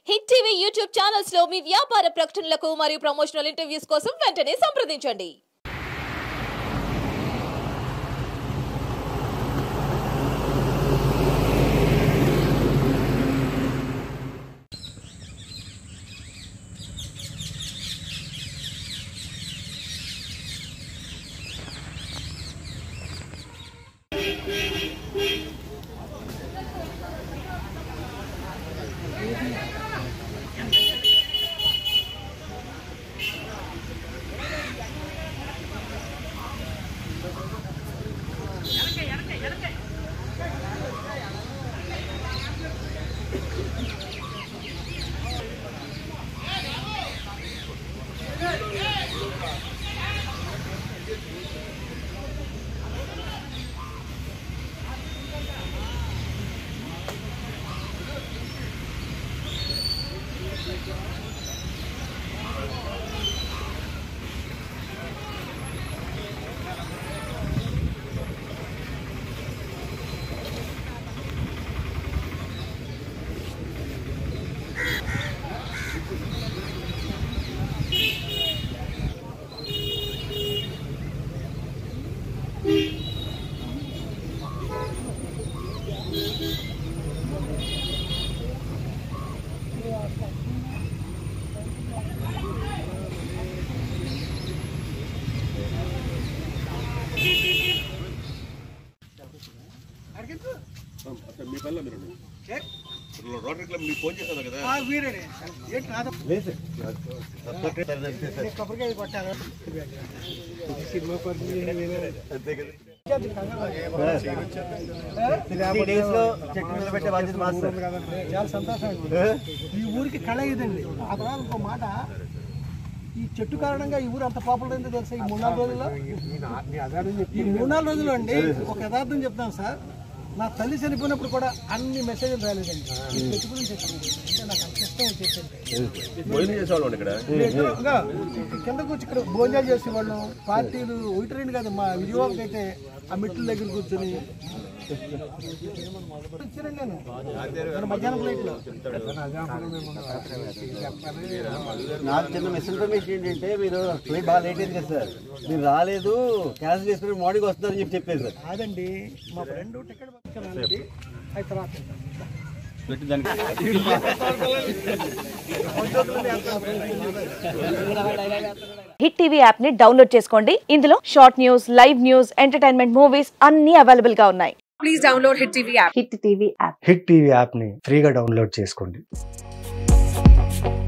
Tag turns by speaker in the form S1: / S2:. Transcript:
S1: hit TV YouTube channels లో మీ వ్యాపార ప్రకటనలకు మరియు ప్రమోషనల్ ఇంటర్వ్యూస్ కోసం వెంటనే సంప్రదించండి
S2: అసలు మీ పనిలో మీరు రోటరీ క్లబ్ మీకు ఫోన్ చేశారు కదా
S3: వీరేనే ఏంటి నాద కొబ్బరికాయ కొట్టారు సినిమా చాలా సంతోషం ఈ ఊరికి కళ ఇదండి ఆ తర్వాత ఇంకో మాట ఈ చెట్టు కారణంగా ఈ ఊరు అంత పాపులర్ అయిందో తెలుసా ఈ మూడు నాలుగు రోజుల్లో ఈ మూడు నాలుగు రోజుల్లో అండి ఒక యథార్థం చెప్తాను సార్ నా తల్లి చనిపోయినప్పుడు కూడా అన్ని మెసేజ్లు రాలేదండి ఈ చెట్టు గురించి చెప్పింది అంటే నాకు అంత ఇష్టం వచ్చేసింది
S2: భోజనం చేసేవాళ్ళు ఇక్కడ
S3: ఇంకా కింద కూర్చి ఇక్కడ భోజనాలు చేసేవాళ్ళం పార్టీలు ఒకటి రెండు కాదు మా విజయవాడకి అయితే ఆ మెట్ల దగ్గర కూర్చొని ఇచ్చానండి నేను నేను మధ్యాహ్నం ఫ్లైట్లో
S4: నాకు చిన్న మిస్ఇన్ఫర్మేషన్ ఏంటంటే మీరు ఫ్లైట్ బాగా లేట్ అయింది కదా సార్ మీరు రాలేదు క్యాన్సిల్ చేసుకుని మార్నింగ్ వస్తున్నారని చెప్పి చెప్పారు సార్
S3: కాదండి మా ఫ్రెండ్ టికెట్ పంపించానండి అయితే తర్వాత
S5: హిట్ టీవీ యాప్ ని డౌన్లోడ్ చేసుకోండి ఇందులో short news live news entertainment movies అన్ని అవైలబుల్ గా ఉన్నాయి
S6: హిట్ టీవీ యాప్ని ఫ్రీగా డౌన్లోడ్ చేసుకోండి